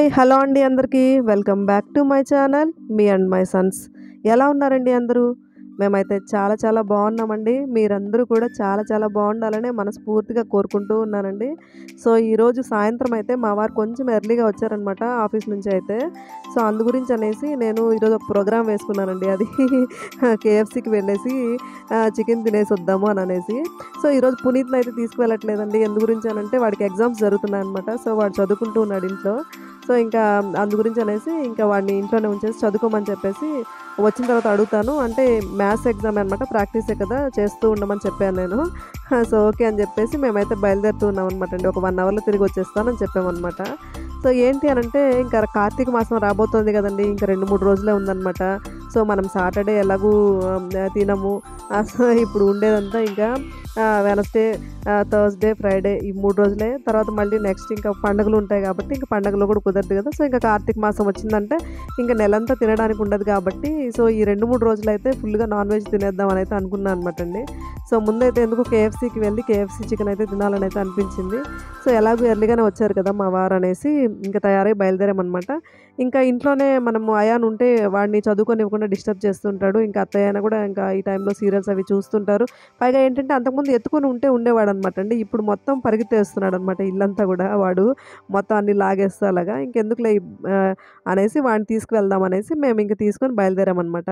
hi hello అండి అందరికీ welcome back to my channel మీ అండ్ మై సన్స్ ఎలా ఉన్నారండి అందరూ మేమైతే చాలా చాలా బాగున్నామండి మీరందరూ కూడా చాలా చాలా బాగుండాలని మనస్ఫూర్తిగా కోరుకుంటూ ఉన్నానండి సో ఈరోజు సాయంత్రం అయితే మా వారు కొంచెం ఎర్లీగా వచ్చారనమాట ఆఫీస్ నుంచి అయితే సో అందు గురించి అనేసి నేను ఈరోజు ఒక ప్రోగ్రామ్ వేసుకున్నానండి అది కేఎఫ్సీకి వెళ్ళేసి చికెన్ తినేసి వద్దాము అని అనేసి సో ఈరోజు పునీత్ని అయితే తీసుకువెళ్ళట్లేదండి ఎందు గురించి అని అంటే వాడికి ఎగ్జామ్స్ జరుగుతున్నాయి అనమాట సో వాడు చదువుకుంటూ ఉన్నాడు ఇంట్లో సో ఇంకా అందు గురించి అనేసి ఇంకా వాడిని ఇంట్లోనే ఉంచేసి చదువుకోమని చెప్పేసి వచ్చిన తర్వాత అడుగుతాను అంటే మ్యాథ్స్ ఎగ్జామ్ అనమాట ప్రాక్టీసే కదా చేస్తూ ఉండమని చెప్పాను నేను సో ఓకే అని చెప్పేసి మేమైతే బయలుదేరుతూ ఉన్నాం అనమాట అండి ఒక వన్ అవర్లో తిరిగి వచ్చేస్తానని చెప్పామన్నమాట సో ఏంటి అని అంటే ఇంకా కార్తీక మాసం రాబోతోంది కదండి ఇంకా రెండు మూడు రోజులే ఉందన్నమాట సో మనం సాటర్డే ఎలాగూ ఆ, తినము ఆ, సో ఇప్పుడు ఉండేదంతా ఇంకా వెనస్డే థర్స్డే ఫ్రైడే ఈ మూడు రోజులే తర్వాత మళ్ళీ నెక్స్ట్ ఇంకా పండుగలు ఉంటాయి కాబట్టి ఇంకా పండుగలు కూడా కుదరదు కదా సో ఇంకా కార్తీక మాసం వచ్చిందంటే ఇంకా నెలంతా తినడానికి ఉండదు కాబట్టి సో ఈ రెండు మూడు రోజులు అయితే ఫుల్గా నాన్ వెజ్ తినేద్దాం అని అయితే అనుకున్నాను అనమాట అండి సో ముందైతే ఎందుకు కేఎఫ్సీకి వెళ్ళి కేఎఫ్సీ చికెన్ అయితే తినాలని అయితే అనిపించింది సో ఎలాగో ఎర్లీగానే వచ్చారు కదా మా వారు అనేసి ఇంకా తయారై బయలుదేరామన్నమాట ఇంకా ఇంట్లోనే మనము అయాన్ ఉంటే వాడిని చదువుకోనివ్వకుండా డిస్టర్బ్ చేస్తుంటాడు ఇంకా అత్తయ్య కూడా ఇంకా ఈ టైంలో సీరియల్స్ అవి చూస్తుంటారు పైగా ఏంటంటే అంతకుముందు ఎత్తుకొని ఉంటే ఉండేవాడు అనమాట అండి ఇప్పుడు మొత్తం పరిగెత్తేస్తున్నాడు అనమాట ఇల్లంతా కూడా వాడు మొత్తం అన్ని లాగేస్తూ అలాగా ఇంకెందుకులే ఆ, అనేసి వాడిని తీసుకువెళ్దాం అనేసి మేము ఇంక తీసుకొని బయలుదేరామన్నమాట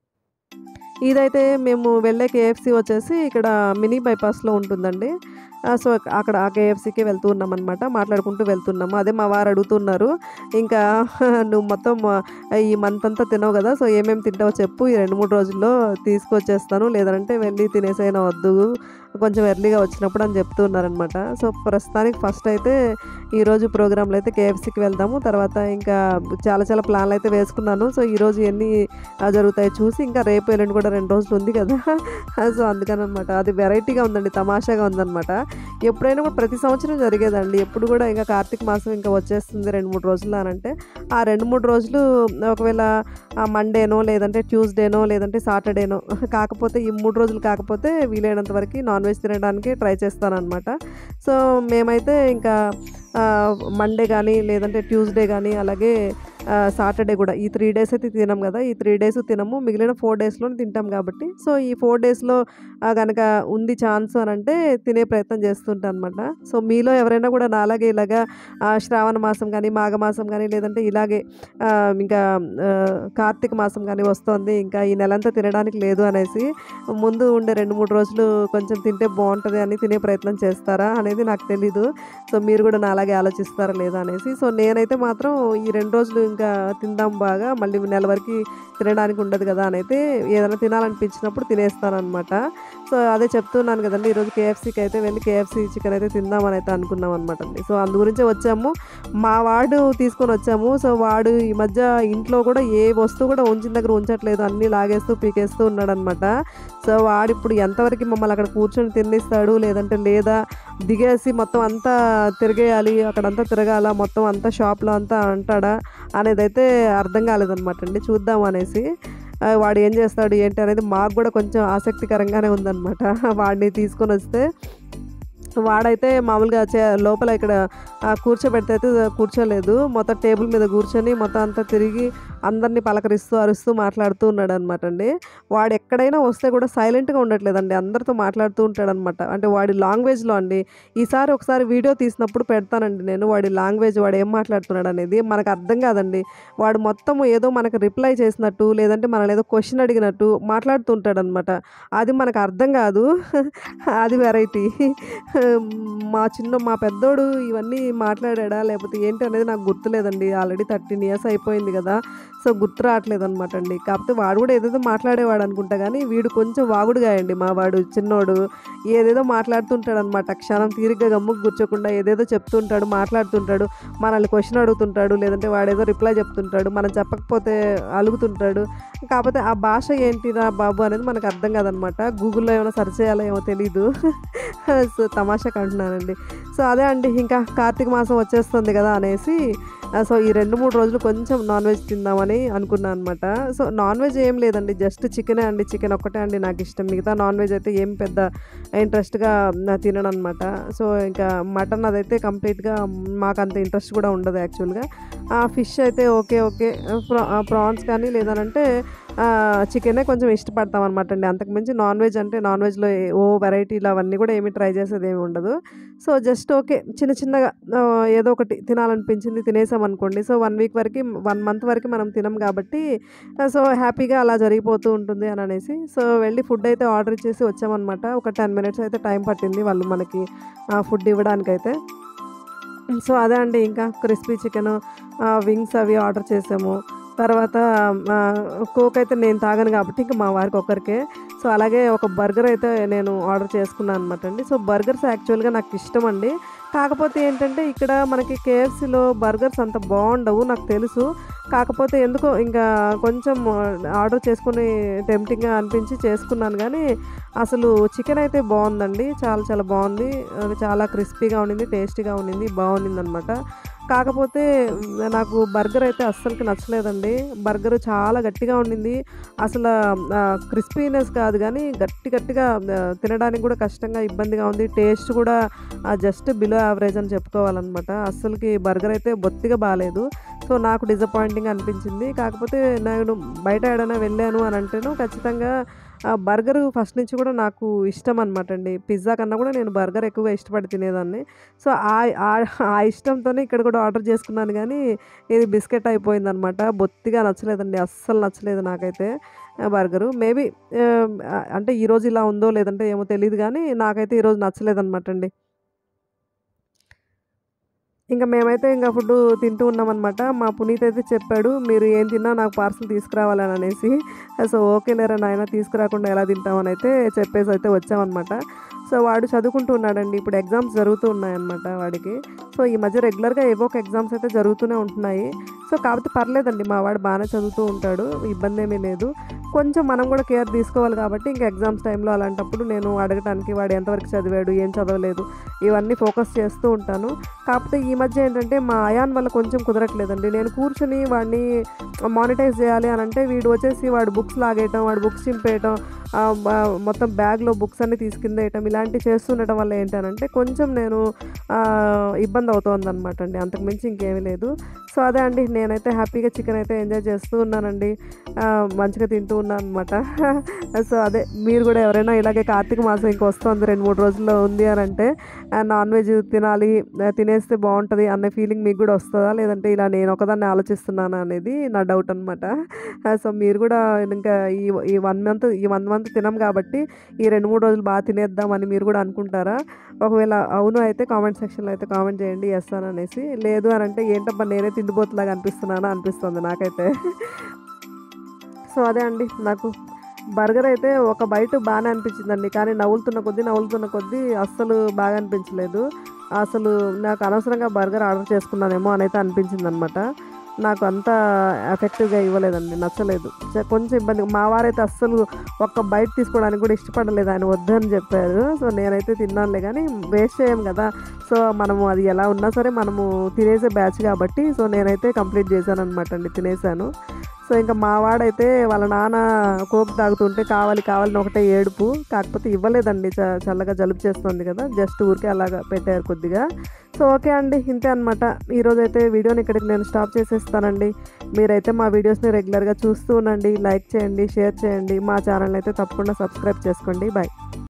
ఇదైతే మేము వెళ్ళే కేఎఫ్సి వచ్చేసి ఇక్కడ మినీ బైపాస్లో ఉంటుందండి ఆ, సో అక్కడ ఆ కేఎఫ్సీకి వెళ్తూ ఉన్నాం అనమాట మాట్లాడుకుంటూ వెళ్తున్నాము అదే మా వారు అడుగుతున్నారు ఇంకా నువ్వు మొత్తం ఆ, ఈ మంత్ అంతా తినవు కదా సో ఏమేమి తింటావో చెప్పు ఈ రెండు మూడు రోజుల్లో తీసుకొచ్చేస్తాను లేదంటే వెళ్ళి తినేసైనా వద్దు కొంచెం ఎర్లీగా వచ్చినప్పుడు అని చెప్తూ ఉన్నారనమాట సో ప్రస్తుతానికి ఫస్ట్ అయితే ఈరోజు ప్రోగ్రాంలో అయితే కేఎఫ్సీకి వెళ్దాము తర్వాత ఇంకా చాలా చాలా ప్లాన్లు అయితే వేసుకున్నాను సో ఈరోజు ఎన్ని ఆ, జరుగుతాయి చూసి ఇంకా రేపు ఎల్లుండి కూడా రెండు రోజులు ఉంది కదా సో అందుకని అనమాట అది వెరైటీగా ఉందండి తమాషాగా ఉందన్నమాట ఎప్పుడైనా కూడా ప్రతి సంవత్సరం జరిగేదండి ఎప్పుడు కూడా ఇంకా కార్తీక మాసం ఇంకా వచ్చేస్తుంది రెండు మూడు రోజులు అని అంటే ఆ రెండు మూడు రోజులు ఒకవేళ ఆ మండేనో లేదంటే ట్యూస్డేనో లేదంటే సాటర్డేనో కాకపోతే ఈ మూడు రోజులు కాకపోతే వీలైనంత వరకు నాన్ వెజ్ తినడానికి ట్రై చేస్తానన్నమాట సో మేమైతే ఇంకా ఆ, మండే కానీ లేదంటే ట్యూస్డే కానీ అలాగే ఆ, సాటర్డే కూడా ఈ త్రీ డేస్ అయితే తినాం కదా ఈ త్రీ డేస్ తినము మిగిలిన ఫోర్ డేస్లో తింటాం కాబట్టి సో ఈ ఫోర్ డేస్లో కనుక ఉంది ఛాన్స్ అని అంటే తినే ప్రయత్నం చేస్తుంటాను అనమాట సో మీలో ఎవరైనా కూడా నాలాగే ఇలాగా ఆ, శ్రావణ మాసం కానీ మాఘమాసం కానీ లేదంటే ఇలాగే ఆ, ఇంకా ఆ, కార్తీక మాసం కానీ వస్తుంది ఇంకా ఈ నెలంతా తినడానికి లేదు అనేసి ముందు ఉండే రెండు మూడు రోజులు కొంచెం తింటే బాగుంటుంది అని తినే ప్రయత్నం చేస్తారా అనేది నాకు తెలీదు సో మీరు కూడా నా అలాగే ఆలోచిస్తారా లేదా అనేసి సో నేనైతే మాత్రం ఈ రెండు రోజులు ఇంకా తిందాం బాగా మళ్ళీ నెల వరకు తినడానికి ఉండదు కదా అని అయితే ఏదైనా తినాలనిపించినప్పుడు తినేస్తానమాట సో అదే చెప్తున్నాను కదండి ఈరోజు కేఎఫ్సీకి అయితే వెళ్ళి కేఎఫ్సీ చికెన్ అయితే తిందామని అయితే అనుకున్నాం అనమాట అండి సో అందు గురించే వచ్చాము మా వాడు తీసుకొని వచ్చాము సో వాడు ఈ మధ్య ఇంట్లో కూడా ఏ వస్తువు కూడా ఉంచిన దగ్గర ఉంచట్లేదు అన్నీ లాగేస్తూ పీకేస్తూ ఉన్నాడనమాట సో వాడు ఇప్పుడు ఎంతవరకు మమ్మల్ని అక్కడ కూర్చొని తిన్నిస్తాడు లేదంటే లేదా దిగేసి మొత్తం అంతా తిరిగేయాలి అక్కడంతా తిరగాల మొత్తం అంతా షాప్లో అంతా అంటాడా అనేది అయితే అర్థం కాలేదన్నమాట అండి చూద్దాం అనేసి ఆ, వాడు ఏం చేస్తాడు ఏంటి అనేది మాకు కూడా కొంచెం ఆసక్తికరంగానే ఉందన్నమాట వాడిని తీసుకొని వస్తే వాడైతే మామూలుగా చే లోపల ఇక్కడ ఆ, కూర్చోబెడితే అయితే కూర్చోలేదు మొత్తం టేబుల్ మీద కూర్చొని మొత్తం అంతా తిరిగి అందరినీ పలకరిస్తూ అరుస్తూ మాట్లాడుతూ ఉన్నాడు అనమాట అండి వాడు ఎక్కడైనా వస్తే కూడా సైలెంట్గా ఉండట్లేదండి అందరితో మాట్లాడుతూ ఉంటాడనమాట అంటే వాడి లాంగ్వేజ్లో అండి ఈసారి ఒకసారి వీడియో తీసినప్పుడు పెడతానండి నేను వాడి లాంగ్వేజ్ వాడు ఏం మాట్లాడుతున్నాడు అనేది మనకు అర్థం కాదండి వాడు మొత్తం ఏదో మనకు రిప్లై చేసినట్టు లేదంటే మనల్ని ఏదో క్వశ్చన్ అడిగినట్టు మాట్లాడుతుంటాడు అనమాట అది మనకు అర్థం కాదు అది వెరైటీ మా చిన్న మా పెద్దోడు ఇవన్నీ మాట్లాడా లేకపోతే ఏంటి అనేది నాకు గుర్తులేదండి ఆల్రెడీ థర్టీన్ ఇయర్స్ అయిపోయింది కదా సో గుర్తు రావట్లేదు అనమాట అండి కాకపోతే వాడు కూడా ఏదేదో మాట్లాడేవాడు అనుకుంటా కానీ వీడు కొంచెం వాగుడుగా అండి మా వాడు చిన్నోడు ఏదేదో మాట్లాడుతుంటాడు అనమాట క్షణం తీరిగ్గా గమ్ముకు కూర్చోకుండా ఏదేదో చెప్తుంటాడు మాట్లాడుతుంటాడు మనల్ని క్వశ్చన్ అడుగుతుంటాడు లేదంటే వాడేదో రిప్లై చెప్తుంటాడు మనం చెప్పకపోతే అలుగుతుంటాడు కాకపోతే ఆ భాష ఏంటిరా బాబు అనేది మనకు అర్థం కాదనమాట గూగుల్లో ఏమైనా సెర్చ్ చేయాలో ఏమో తెలీదు సో తమాషాకి అంటున్నానండి సో అదే అండి ఇంకా కార్తీక మాసం వచ్చేస్తుంది కదా అనేసి ఆ, సో ఈ రెండు మూడు రోజులు కొంచెం నాన్ వెజ్ తిందామని అనుకున్నాను అనమాట సో నాన్ వెజ్ ఏం లేదండి జస్ట్ చికెనే అండి చికెన్ ఒక్కటే అండి నాకు ఇష్టం మిగతా నాన్ వెజ్ అయితే ఏం పెద్ద ఇంట్రెస్ట్గా తినను అనమాట సో ఇంకా మటన్ అదైతే కంప్లీట్గా మాకు అంత ఇంట్రెస్ట్ కూడా ఉండదు యాక్చువల్గా ఫిష్ అయితే ఓకే ఓకే ప్రా ప్రాన్స్ కానీ లేదనంటే చికెనే కొంచెం ఇష్టపడతాం అనమాట అండి అంతకుమించి నాన్ వెజ్ అంటే నాన్ వెజ్లో ఓ వెరైటీలు అవన్నీ కూడా ఏమి ట్రై చేసేది ఏమి ఉండదు సో జస్ట్ ఓకే చిన్న చిన్నగా ఆ, ఏదో ఒకటి తినాలనిపించింది తినేసాం అనుకోండి సో వన్ వీక్ వరకు వన్ మంత్ వరకు మనం తినం కాబట్టి ఆ, సో హ్యాపీగా అలా జరిగిపోతూ ఉంటుంది అని అనేసి సో వెళ్ళి ఫుడ్ అయితే ఆర్డర్ చేసి వచ్చామన్నమాట ఒక టెన్ మినిట్స్ అయితే టైం పట్టింది వాళ్ళు మనకి ఫుడ్ ఇవ్వడానికైతే సో అదే అండి ఇంకా క్రిస్పీ చికెన్ వింగ్స్ అవి ఆర్డర్ చేసాము తర్వాత ఆ, కోక్ అయితే నేను తాగను కాబట్టి ఇంకా మా వారికి ఒక్కరికే సో అలాగే ఒక బర్గర్ అయితే నేను ఆర్డర్ చేసుకున్నాను అనమాట అండి సో బర్గర్స్ యాక్చువల్గా నాకు ఇష్టం అండి కాకపోతే ఏంటంటే ఇక్కడ మనకి కేఎఫ్సీలో బర్గర్స్ అంత బాగుండవు నాకు తెలుసు కాకపోతే ఎందుకో ఇంకా కొంచెం ఆర్డర్ చేసుకుని టెంప్టింగ్గా అనిపించి చేసుకున్నాను కానీ అసలు చికెన్ అయితే బాగుందండి చాలా చాలా బాగుంది అది చాలా క్రిస్పీగా ఉండింది టేస్టీగా ఉండింది బాగుండింది అనమాట కాకపోతే మ్, నాకు బర్గర్ అయితే అస్సలకి నచ్చలేదండి బర్గర్ చాలా గట్టిగా ఉండింది అసలు క్రిస్పీనెస్ కాదు కానీ గట్టి గట్టిగా ఆ, తినడానికి కూడా కష్టంగా ఇబ్బందిగా ఉంది టేస్ట్ కూడా జస్ట్ బిలో యావరేజ్ అని చెప్పుకోవాలన్నమాట అస్సలకి బర్గర్ అయితే బొత్తిగా బాగాలేదు సో నాకు డిసప్పాయింటింగ్ అనిపించింది కాకపోతే నేను బయట ఏడైనా వెళ్ళాను అని అంటేను ఖచ్చితంగా ఆ బర్గర్ ఫస్ట్ నుంచి కూడా నాకు ఇష్టం అనమాట అండి పిజ్జా కన్నా కూడా నేను బర్గర్ ఎక్కువగా ఇష్టపడి తినేదాన్ని సో ఆ ఆ- ఆ ఇష్టంతోనే ఇక్కడ కూడా ఆర్డర్ చేసుకున్నాను కానీ ఇది బిస్కెట్ అయిపోయింది అనమాట బొత్తిగా నచ్చలేదండి అస్సలు నచ్చలేదు నాకైతే ఆ బర్గరు మేబీ అంటే ఈరోజు ఇలా ఉందో లేదంటే ఏమో తెలియదు కానీ నాకైతే ఈరోజు నచ్చలేదు అనమాట అండి ఇంకా మేమైతే ఇంకా ఫుడ్ తింటూ ఉన్నామన్నమాట మా పునీత్ అయితే చెప్పాడు మీరు ఏం తిన్నా నాకు పార్సల్ తీసుకురావాలని అనేసి సో ఓకే లేరా నాయన తీసుకురాకుండా ఎలా తింటామని అయితే చెప్పేసి అయితే వచ్చామన్నమాట సో వాడు చదువుకుంటూ ఉన్నాడండి ఇప్పుడు ఎగ్జామ్స్ జరుగుతూ ఉన్నాయన్నమాట వాడికి సో ఈ మధ్య రెగ్యులర్గా ఏవో ఒక ఎగ్జామ్స్ అయితే జరుగుతూనే ఉంటున్నాయి సో కాకపోతే పర్లేదండి మా వాడు బాగానే చదువుతూ ఉంటాడు ఇబ్బంది ఏమీ లేదు కొంచెం మనం కూడా కేర్ తీసుకోవాలి కాబట్టి ఇంకా ఎగ్జామ్స్ టైంలో అలాంటప్పుడు నేను అడగటానికి వాడు ఎంతవరకు చదివాడు ఏం చదవలేదు ఇవన్నీ ఫోకస్ చేస్తూ ఉంటాను కాకపోతే ఈ మధ్య ఏంటంటే మా అయాన్ వల్ల కొంచెం కుదరట్లేదండి నేను కూర్చుని వాడిని మానిటైజ్ చేయాలి అని అంటే వీడు వచ్చేసి వాడు బుక్స్ లాగేయటం వాడు బుక్స్ చింపేయటం ఆ, బ- మొత్తం బ్యాగ్లో బుక్స్ అన్ని తీసుకుందేయటం ఇలాంటివి చేస్తుండటం వల్ల ఏంటనంటే కొంచెం నేను ఆ, ఇబ్బంది అవుతోంది అనమాట అండి అంతకుమించి ఇంకేమీ లేదు సో అదే అండి నేనైతే హ్యాపీగా చికెన్ అయితే ఎంజాయ్ చేస్తూ ఉన్నానండి ఆ, మంచిగా తింటూ ఉన్నాను అనమాట సో అదే మీరు కూడా ఎవరైనా ఇలాగే కార్తీక మాసం ఇంక వస్తుంది రెండు మూడు రోజుల్లో ఉంది అని అంటే నాన్ వెజ్ తినాలి ఆ, తినేస్తే బాగుంటుంది అనే ఫీలింగ్ మీకు కూడా వస్తుందా లేదంటే ఇలా నేను ఒకదాన్ని ఆలోచిస్తున్నాను అనేది నా డౌట్ అనమాట సో మీరు కూడా ఇంకా ఈ ఈ వన్ మంత్ ఈ వన్ మంత్ తినం కాబట్టి ఈ రెండు మూడు రోజులు బాగా తినేద్దామని మీరు కూడా అనుకుంటారా ఒకవేళ అవును అయితే కామెంట్ సెక్షన్లో అయితే కామెంట్ చేయండి ఎస్ అని అనేసి లేదు అని అంటే ఏంటబ్బా నేనే తిండిపోతులాగా అనిపిస్తున్నానా అనిపిస్తుంది నాకైతే సో అదే అండి నాకు బర్గర్ అయితే ఒక బయట బాగానే అనిపించిందండి కానీ నవ్వులుతున్న కొద్దీ నవ్వులుతున్న కొద్దీ అస్సలు బాగా అనిపించలేదు అసలు నాకు అనవసరంగా బర్గర్ ఆర్డర్ చేసుకున్నానేమో అని అయితే అనిపించింది అనమాట నాకు అంత ఎఫెక్టివ్గా ఇవ్వలేదండి నచ్చలేదు చ- కొంచెం ఇబ్బంది మా వారైతే అస్సలు ఒక్క బయట తీసుకోవడానికి కూడా ఇష్టపడలేదు ఆయన వద్దని చెప్పారు సో నేనైతే తిన్నానులే కానీ వేస్ట్ చేయం కదా సో మనము అది ఎలా ఉన్నా సరే మనము తినేసే బ్యాచ్ కాబట్టి సో నేనైతే కంప్లీట్ చేశాను అనమాట అండి తినేసాను సో ఇంకా మా వాడైతే వాళ్ళ నాన్న కోక్ తాగుతుంటే కావాలి కావాలని ఒకటే ఏడుపు కాకపోతే ఇవ్వలేదండి చ చల్లగా జలుబు చేస్తుంది కదా జస్ట్ ఊరికే అలాగా పెట్టారు కొద్దిగా సో ఓకే అండి ఇంతే అనమాట ఈరోజు అయితే వీడియోని ఇక్కడికి నేను స్టాప్ చేసేస్తానండి మీరైతే మా వీడియోస్ని రెగ్యులర్గా చూస్తూ ఉండండి లైక్ చేయండి షేర్ చేయండి మా ఛానల్ అయితే తప్పకుండా సబ్స్క్రైబ్ చేసుకోండి బాయ్